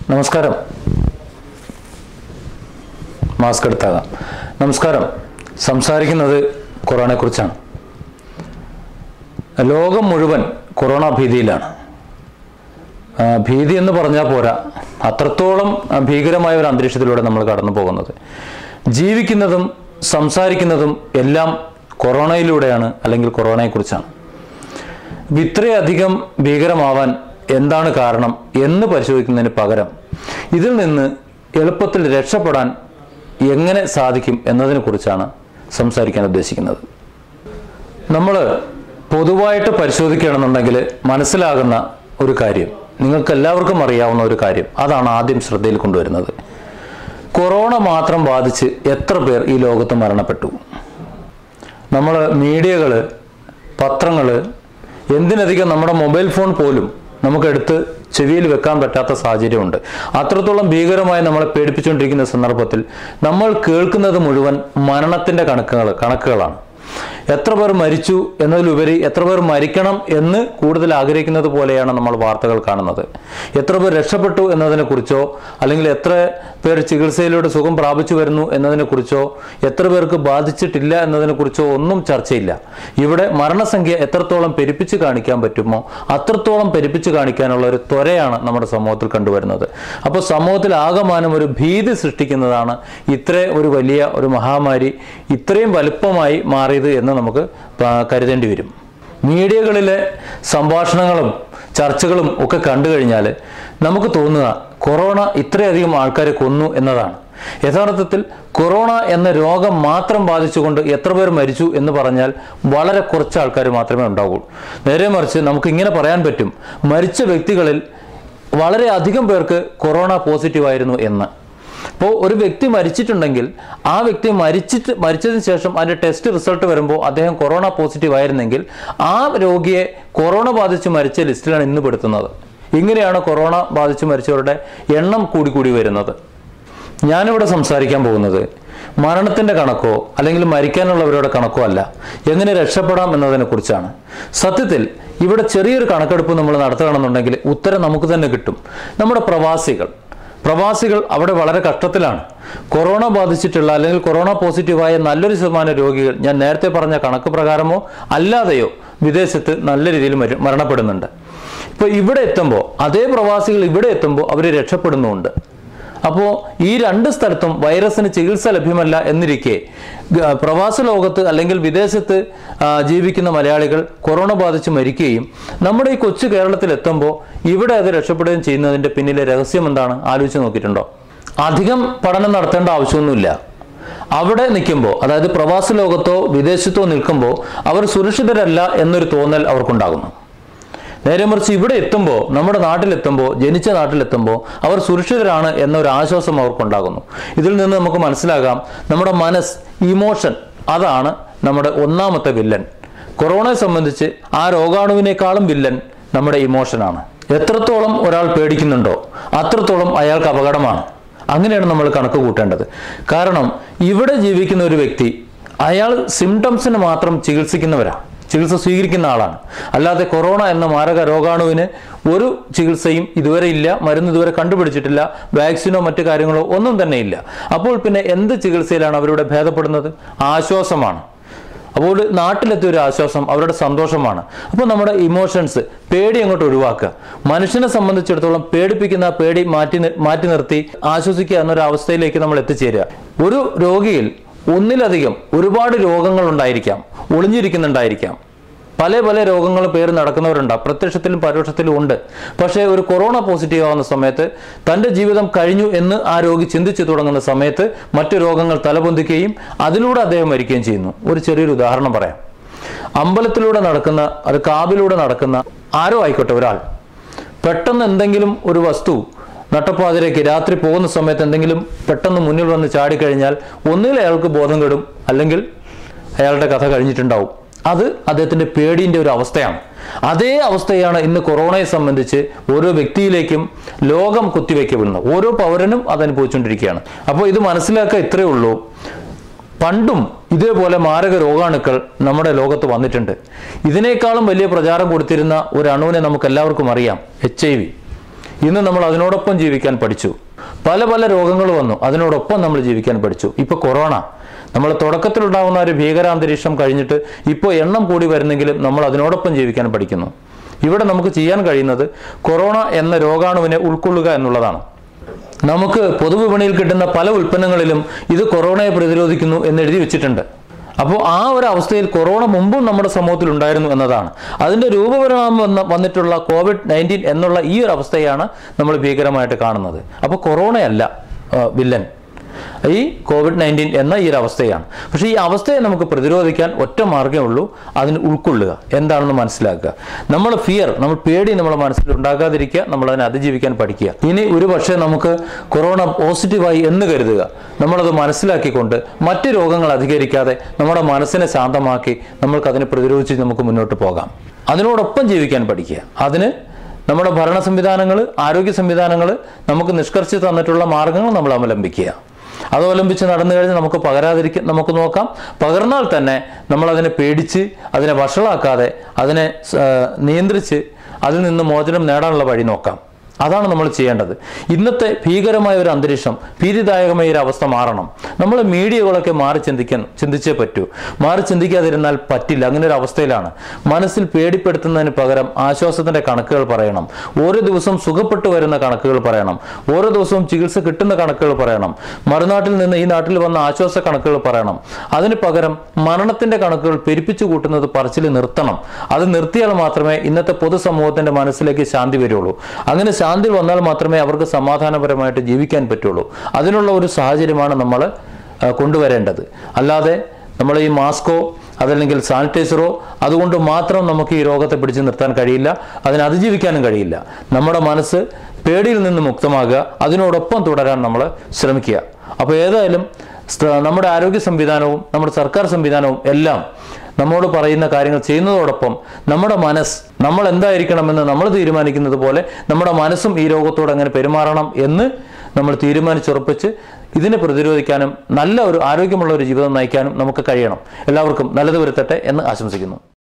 നമസ്കാരം മാസ്ക് എടുത്താകാം നമസ്കാരം സംസാരിക്കുന്നത് കൊറോണയെക്കുറിച്ചാണ് ലോകം മുഴുവൻ കൊറോണ ഭീതിയിലാണ് ആ, ഭീതി എന്ന് പറഞ്ഞാൽ പോരാ അത്രത്തോളം ആ, ഭീകരമായ ഒരു അന്തരീക്ഷത്തിലൂടെ നമ്മൾ കടന്നു പോകുന്നത് ജീവിക്കുന്നതും സംസാരിക്കുന്നതും എല്ലാം കൊറോണയിലൂടെയാണ് അല്ലെങ്കിൽ കൊറോണയെക്കുറിച്ചാണ് ഇപ്പം ഇത്രയധികം ഭീകരമാവാൻ എന്താണ് കാരണം എന്ന് പരിശോധിക്കുന്നതിന് പകരം ഇതിൽ നിന്ന് എളുപ്പത്തിൽ രക്ഷപ്പെടാൻ എങ്ങനെ സാധിക്കും എന്നതിനെ കുറിച്ചാണ് സംസാരിക്കാൻ ഉദ്ദേശിക്കുന്നത് നമ്മൾ പൊതുവായിട്ട് പരിശോധിക്കുകയാണെന്നുണ്ടെങ്കിൽ മനസ്സിലാകുന്ന ഒരു കാര്യം നിങ്ങൾക്ക് എല്ലാവർക്കും അറിയാവുന്ന ഒരു കാര്യം അതാണ് ആദ്യം ശ്രദ്ധയിൽ കൊണ്ടുവരുന്നത് കൊറോണ മാത്രം ബാധിച്ച് എത്ര പേർ ഈ ലോകത്ത് മരണപ്പെട്ടു നമ്മൾ മീഡിയകൾ പത്രങ്ങൾ എന്തിനധികം നമ്മുടെ മൊബൈൽ ഫോൺ പോലും നമുക്കെടുത്ത് ചെവിയിൽ വെക്കാൻ പറ്റാത്ത സാഹചര്യമുണ്ട് അത്രത്തോളം ഭീകരമായി നമ്മളെ പേടിപ്പിച്ചുകൊണ്ടിരിക്കുന്ന സന്ദർഭത്തിൽ നമ്മൾ കേൾക്കുന്നത് മുഴുവൻ മരണത്തിന്റെ കണക്കുകൾ കണക്കുകളാണ് എത്ര പേർ മരിച്ചു എന്നതിലുപരി എത്ര പേർ മരിക്കണം എന്ന് കൂടുതൽ ആഗ്രഹിക്കുന്നത് പോലെയാണ് നമ്മൾ വാർത്തകൾ കാണുന്നത് എത്ര പേർ രക്ഷപ്പെട്ടു എന്നതിനെ കുറിച്ചോ അല്ലെങ്കിൽ എത്ര പേർ ചികിത്സയിലൂടെ സുഖം പ്രാപിച്ചു വരുന്നു എന്നതിനെ കുറിച്ചോ എത്ര പേർക്ക് ബാധിച്ചിട്ടില്ല എന്നതിനെ കുറിച്ചോ ഒന്നും ചർച്ചയില്ല ഇവിടെ മരണസംഖ്യ എത്രത്തോളം പെരുപ്പിച്ച് കാണിക്കാൻ പറ്റുമോ അത്രത്തോളം പെരുപ്പിച്ച് കാണിക്കാനുള്ള ഒരു ത്വരയാണ് നമ്മുടെ സമൂഹത്തിൽ കണ്ടുവരുന്നത് അപ്പോൾ സമൂഹത്തിൽ ആകമാനം ഒരു ഭീതി സൃഷ്ടിക്കുന്നതാണ് ഇത്ര ഒരു വലിയ ഒരു മഹാമാരി ഇത്രയും വലുപ്പമായി മാറിയത് എന്ന് നമുക്ക് പ- കരുതേണ്ടി വരും മീഡിയകളിലെ സംഭാഷണങ്ങളും ചർച്ചകളും ഒക്കെ കണ്ടു കഴിഞ്ഞാൽ നമുക്ക് തോന്നുക കൊറോണ ഇത്രയധികം ആൾക്കാരെ കൊന്നു എന്നതാണ് യഥാർത്ഥത്തിൽ കൊറോണ എന്ന രോഗം മാത്രം ബാധിച്ചുകൊണ്ട് എത്ര പേർ മരിച്ചു എന്ന് പറഞ്ഞാൽ വളരെ കുറച്ച് ആൾക്കാർ മാത്രമേ ഉണ്ടാവുള്ളൂ നേരെ മറിച്ച് നമുക്ക് ഇങ്ങനെ പറയാൻ പറ്റും മരിച്ച വ്യക്തികളിൽ വളരെ അധികം പേർക്ക് കൊറോണ പോസിറ്റീവ് ആയിരുന്നു എന്ന് അപ്പോൾ ഒരു വ്യക്തി മരിച്ചിട്ടുണ്ടെങ്കിൽ ആ വ്യക്തി മരിച്ചിട്ട് മരിച്ചതിന് ശേഷം അതിന്റെ ടെസ്റ്റ് റിസൾട്ട് വരുമ്പോൾ അദ്ദേഹം കൊറോണ പോസിറ്റീവ് ആയിരുന്നെങ്കിൽ ആ രോഗിയെ കൊറോണ ബാധിച്ച് മരിച്ച ലിസ്റ്റിലാണ് ഇന്ന് പെടുത്തുന്നത് ഇങ്ങനെയാണ് കൊറോണ ബാധിച്ച് മരിച്ചവരുടെ എണ്ണം കൂടി കൂടി വരുന്നത് ഞാനിവിടെ സംസാരിക്കാൻ പോകുന്നത് മരണത്തിന്റെ കണക്കോ അല്ലെങ്കിൽ മരിക്കാനുള്ളവരുടെ കണക്കോ അല്ല എങ്ങനെ രക്ഷപ്പെടാം എന്നതിനെ കുറിച്ചാണ് സത്യത്തിൽ ഇവിടെ ചെറിയൊരു കണക്കെടുപ്പ് നമ്മൾ നടത്തുകയാണെന്നുണ്ടെങ്കിൽ ഉത്തരം നമുക്ക് തന്നെ കിട്ടും നമ്മുടെ പ്രവാസികൾ പ്രവാസികൾ അവിടെ വളരെ കഷ്ടത്തിലാണ് കൊറോണ ബാധിച്ചിട്ടുള്ള അല്ലെങ്കിൽ കൊറോണ പോസിറ്റീവായ നല്ലൊരു ശതമാനം രോഗികൾ ഞാൻ നേരത്തെ പറഞ്ഞ കണക്ക് പ്രകാരമോ അല്ലാതെയോ വിദേശത്ത് നല്ല രീതിയിൽ മര- മരണപ്പെടുന്നുണ്ട് ഇപ്പോൾ ഇവിടെ എത്തുമ്പോൾ അതേ പ്രവാസികൾ ഇവിടെ എത്തുമ്പോൾ അവർ രക്ഷപ്പെടുന്നുമുണ്ട് അപ്പോൾ ഈ രണ്ട് സ്ഥലത്തും വൈറസിന് ചികിത്സ ലഭ്യമല്ല എന്നിരിക്കെ ഗ- പ്രവാസ ലോകത്ത് അല്ലെങ്കിൽ വിദേശത്ത് ആ, ജീവിക്കുന്ന മലയാളികൾ കൊറോണ ബാധിച്ച് മരിക്കുകയും നമ്മുടെ ഈ കൊച്ചു കേരളത്തിൽ എത്തുമ്പോൾ ഇവിടെ അത് രക്ഷപ്പെടുകയും ചെയ്യുന്നതിന്റെ പിന്നിലെ രഹസ്യം എന്താണ് ആലോചിച്ച് നോക്കിയിട്ടുണ്ടോ അധികം പഠനം നടത്തേണ്ട ആവശ്യമൊന്നുമില്ല അവിടെ നിൽക്കുമ്പോൾ അതായത് പ്രവാസ ലോകത്തോ വിദേശത്തോ നിൽക്കുമ്പോൾ അവർ സുരക്ഷിതരല്ല എന്നൊരു തോന്നൽ അവർക്കുണ്ടാകുന്നു നേരെ മറിച്ച് ഇവിടെ എത്തുമ്പോൾ നമ്മുടെ നാട്ടിലെത്തുമ്പോൾ ജനിച്ച നാട്ടിലെത്തുമ്പോൾ അവർ സുരക്ഷിതരാണ് എന്നൊരു ആശ്വാസം അവർക്കുണ്ടാകുന്നു ഇതിൽ നിന്ന് നമുക്ക് മനസ്സിലാകാം നമ്മുടെ മനസ്സ് ഇമോഷൻ അതാണ് നമ്മുടെ ഒന്നാമത്തെ വില്ലൻ കൊറോണയെ സംബന്ധിച്ച് ആ രോഗാണുവിനേക്കാളും വില്ലൻ നമ്മുടെ ഇമോഷനാണ് എത്രത്തോളം ഒരാൾ പേടിക്കുന്നുണ്ടോ അത്രത്തോളം അയാൾക്ക് അപകടമാണ് അങ്ങനെയാണ് നമ്മൾ കണക്ക് കൂട്ടേണ്ടത് കാരണം ഇവിടെ ജീവിക്കുന്ന ഒരു വ്യക്തി അയാൾ സിംറ്റംസിന് മാത്രം ചികിത്സിക്കുന്നവരാണ് ചികിത്സ സ്വീകരിക്കുന്ന ആളാണ് അല്ലാതെ കൊറോണ എന്ന മാരക രോഗാണുവിന് ഒരു ചികിത്സയും ഇതുവരെ ഇല്ല മരുന്ന് ഇതുവരെ കണ്ടുപിടിച്ചിട്ടില്ല വാക്സിനോ മറ്റു കാര്യങ്ങളോ ഒന്നും തന്നെ ഇല്ല അപ്പോൾ പിന്നെ എന്ത് ചികിത്സയിലാണ് അവരുടെ ഭേദപ്പെടുന്നത് ആശ്വാസമാണ് അപ്പോൾ നാട്ടിലെത്തിയ ഒരു ആശ്വാസം അവരുടെ സന്തോഷമാണ് അപ്പോൾ നമ്മുടെ ഇമോഷൻസ് പേടി അങ്ങോട്ട് ഒഴിവാക്കുക മനുഷ്യനെ സംബന്ധിച്ചിടത്തോളം പേടിപ്പിക്കുന്ന ആ പേടി മാറ്റി നി- മാറ്റി നിർത്തി ആശ്വസിക്കുക എന്നൊരു അവസ്ഥയിലേക്ക് നമ്മൾ എത്തിച്ചേരുക ഒരു രോഗിയിൽ ഒന്നിലധികം ഒരുപാട് രോഗങ്ങൾ ഉണ്ടായിരിക്കാം ഒളിഞ്ഞിരിക്കുന്നുണ്ടായിരിക്കാം പല പല രോഗങ്ങളും പേര് നടക്കുന്നവരുണ്ട് അപ്രത്യക്ഷത്തിലും പരോക്ഷത്തിലും ഉണ്ട് പക്ഷേ ഒരു കൊറോണ പോസിറ്റീവ് ആവുന്ന സമയത്ത് തൻ്റെ ജീവിതം കഴിഞ്ഞു എന്ന് ആ രോഗി ചിന്തിച്ചു തുടങ്ങുന്ന സമയത്ത് മറ്റു രോഗങ്ങൾ തലപൊന്തിക്കുകയും അതിലൂടെ അദ്ദേഹം മരിക്കുകയും ചെയ്യുന്നു ഒരു ചെറിയൊരു ഉദാഹരണം പറയാം അമ്പലത്തിലൂടെ നടക്കുന്ന അത് കാവിലൂടെ നടക്കുന്ന ആരോ ആയിക്കോട്ടെ ഒരാൾ പെട്ടെന്ന് എന്തെങ്കിലും ഒരു വസ്തു നട്ടപ്പാതിലേക്ക് രാത്രി പോകുന്ന സമയത്ത് എന്തെങ്കിലും പെട്ടെന്ന് മുന്നിൽ വന്ന് ചാടിക്കഴിഞ്ഞാൽ ഒന്നുകിൽ അയാൾക്ക് ബോധം കെടും അല്ലെങ്കിൽ അയാളുടെ കഥ കഴിഞ്ഞിട്ടുണ്ടാവും അത് അദ്ദേഹത്തിന്റെ പേടിന്റെ ഒരു അവസ്ഥയാണ് അതേ അവസ്ഥയാണ് ഇന്ന് കൊറോണയെ സംബന്ധിച്ച് ഓരോ വ്യക്തിയിലേക്കും ലോകം കുത്തിവെക്കപ്പെടുന്നത് ഓരോ പൗരനും അത് അനുഭവിച്ചുകൊണ്ടിരിക്കുകയാണ് അപ്പോൾ ഇത് മനസ്സിലാക്കുക ഇത്രയേ ഉള്ളൂ പണ്ടും ഇതേപോലെ മാരക രോഗാണുക്കൾ നമ്മുടെ ലോകത്ത് വന്നിട്ടുണ്ട് ഇതിനേക്കാളും വലിയ പ്രചാരം കൊടുത്തിരുന്ന ഒരു അണുവിനെ നമുക്ക് എല്ലാവർക്കും അറിയാം എച്ച് ഐ വി ഇന്ന് നമ്മൾ അതിനോടൊപ്പം ജീവിക്കാൻ പഠിച്ചു പല പല രോഗങ്ങൾ വന്നു അതിനോടൊപ്പം നമ്മൾ ജീവിക്കാൻ പഠിച്ചു ഇപ്പൊ കൊറോണ നമ്മൾ തുടക്കത്തിലുണ്ടാകുന്ന ഒരു ഭീകരാന്തരീക്ഷം കഴിഞ്ഞിട്ട് ഇപ്പോൾ എണ്ണം കൂടി വരുന്നെങ്കിലും നമ്മൾ അതിനോടൊപ്പം ജീവിക്കാൻ പഠിക്കുന്നു ഇവിടെ നമുക്ക് ചെയ്യാൻ കഴിയുന്നത് കൊറോണ എന്ന രോഗാണുവിനെ ഉൾക്കൊള്ളുക എന്നുള്ളതാണ് നമുക്ക് പൊതുവിപണിയിൽ കിട്ടുന്ന പല ഉൽപ്പന്നങ്ങളിലും ഇത് കൊറോണയെ പ്രതിരോധിക്കുന്നു എന്ന് എഴുതി വെച്ചിട്ടുണ്ട് അപ്പോൾ ആ ഒരു അവസ്ഥയിൽ കൊറോണ മുമ്പും നമ്മുടെ സമൂഹത്തിൽ ഉണ്ടായിരുന്നു എന്നതാണ് അതിൻ്റെ രൂപപരിണാമം വന്ന വന്നിട്ടുള്ള കോവിഡ് നയൻറ്റീൻ എന്നുള്ള ഈ ഒരു അവസ്ഥയാണ് നമ്മൾ ഭീകരമായിട്ട് കാണുന്നത് അപ്പോൾ കൊറോണയല്ല ആ, വില്ലൻ ഈ കോവിഡ് നയൻറ്റീൻ എന്ന ഈ ഒരു അവസ്ഥയാണ് പക്ഷേ ഈ അവസ്ഥയെ നമുക്ക് പ്രതിരോധിക്കാൻ ഒറ്റ മാർഗ്ഗമേ ഉള്ളൂ അതിന് ഉൾക്കൊള്ളുക എന്താണെന്ന് മനസ്സിലാക്കുക നമ്മൾ ഫിയർ നമ്മൾ പേടി നമ്മുടെ മനസ്സിൽ ഉണ്ടാകാതിരിക്കുക നമ്മൾ അതിനെ അതിജീവിക്കാൻ പഠിക്കുക ഇനി ഒരു പക്ഷേ നമുക്ക് കൊറോണ പോസിറ്റീവായി എന്ന് കരുതുക നമ്മളത് മനസ്സിലാക്കിക്കൊണ്ട് മറ്റ് രോഗങ്ങൾ അധികരിക്കാതെ നമ്മുടെ മനസ്സിനെ ശാന്തമാക്കി നമ്മൾക്ക് അതിനെ പ്രതിരോധിച്ച് നമുക്ക് മുന്നോട്ട് പോകാം അതിനോടൊപ്പം ജീവിക്കാൻ പഠിക്കുക അതിന് നമ്മുടെ ഭരണ സംവിധാനങ്ങൾ ആരോഗ്യ സംവിധാനങ്ങൾ നമുക്ക് നിഷ്കർഷിച്ച് തന്നിട്ടുള്ള മാർഗങ്ങൾ നമ്മൾ അവലംബിക്കുക അത് അവലംബിച്ച് നടന്നു കഴിഞ്ഞാൽ നമുക്ക് പകരാതിരിക്കാൻ നമുക്ക് നോക്കാം പകർന്നാൽ തന്നെ നമ്മൾ അതിനെ പേടിച്ച് അതിനെ വഷളാക്കാതെ അതിനെ ആ, നിയന്ത്രിച്ച് അതിൽ നിന്ന് മോചനം നേടാനുള്ള വഴി നോക്കാം അതാണ് നമ്മൾ ചെയ്യേണ്ടത് ഇന്നത്തെ ഭീകരമായ ഒരു അന്തരീക്ഷം ഭീതിദായകമായ ഒരു അവസ്ഥ മാറണം നമ്മൾ മീഡിയകളൊക്കെ മാറി ചിന്തിക്കാൻ ചിന്തിച്ചേ പറ്റൂ മാറി ചിന്തിക്കാതിരുന്നാൽ പറ്റില്ല അങ്ങനെ ഒരു അവസ്ഥയിലാണ് മനസ്സിൽ പേടിപ്പെടുത്തുന്നതിന് പകരം ആശ്വാസത്തിന്റെ കണക്കുകൾ പറയണം ഓരോ ദിവസവും സുഖപ്പെട്ടു വരുന്ന കണക്കുകൾ പറയണം ഓരോ ദിവസവും ചികിത്സ കിട്ടുന്ന കണക്കുകൾ പറയണം മറുനാട്ടിൽ നിന്ന് ഈ നാട്ടിൽ വന്ന ആശ്വാസ കണക്കുകൾ പറയണം അതിന് പകരം മരണത്തിന്റെ കണക്കുകൾ പെരുപ്പിച്ചു കൂട്ടുന്നത് പറച്ചിൽ നിർത്തണം അത് നിർത്തിയാൽ മാത്രമേ ഇന്നത്തെ പൊതുസമൂഹത്തിന്റെ മനസ്സിലേക്ക് ശാന്തി വരുള്ളൂ അങ്ങനെ ശാന്തി വന്നാൽ മാത്രമേ അവർക്ക് സമാധാനപരമായിട്ട് ജീവിക്കാൻ പറ്റുള്ളൂ അതിനുള്ള ഒരു സാഹചര്യമാണ് നമ്മൾ ആ, കൊണ്ടുവരേണ്ടത് അല്ലാതെ നമ്മൾ ഈ മാസ്കോ അതല്ലെങ്കിൽ സാനിറ്റൈസറോ അതുകൊണ്ട് മാത്രം നമുക്ക് ഈ രോഗത്തെ പിടിച്ചു നിർത്താൻ കഴിയില്ല അതിനെ അതിജീവിക്കാനും കഴിയില്ല നമ്മുടെ മനസ്സ് പേടിയിൽ നിന്ന് മുക്തമാകുക അതിനോടൊപ്പം തുടരാൻ നമ്മൾ ശ്രമിക്കുക അപ്പോൾ ഏതായാലും സ്ത- നമ്മുടെ ആരോഗ്യ സംവിധാനവും നമ്മുടെ സർക്കാർ സംവിധാനവും എല്ലാം നമ്മോട് പറയുന്ന കാര്യങ്ങൾ ചെയ്യുന്നതോടൊപ്പം നമ്മുടെ മനസ്സ് നമ്മൾ എന്തായിരിക്കണമെന്ന് നമ്മൾ തീരുമാനിക്കുന്നത് പോലെ നമ്മുടെ മനസ്സും ഈ രോഗത്തോട് എങ്ങനെ പെരുമാറണം എന്ന് നമ്മൾ തീരുമാനിച്ചുറപ്പിച്ച് ഇതിനെ പ്രതിരോധിക്കാനും നല്ല ഒരു ആരോഗ്യമുള്ള ഒരു ജീവിതം നയിക്കാനും നമുക്ക് കഴിയണം എല്ലാവർക്കും നല്ലത് വരുത്തട്ടെ എന്ന് ആശംസിക്കുന്നു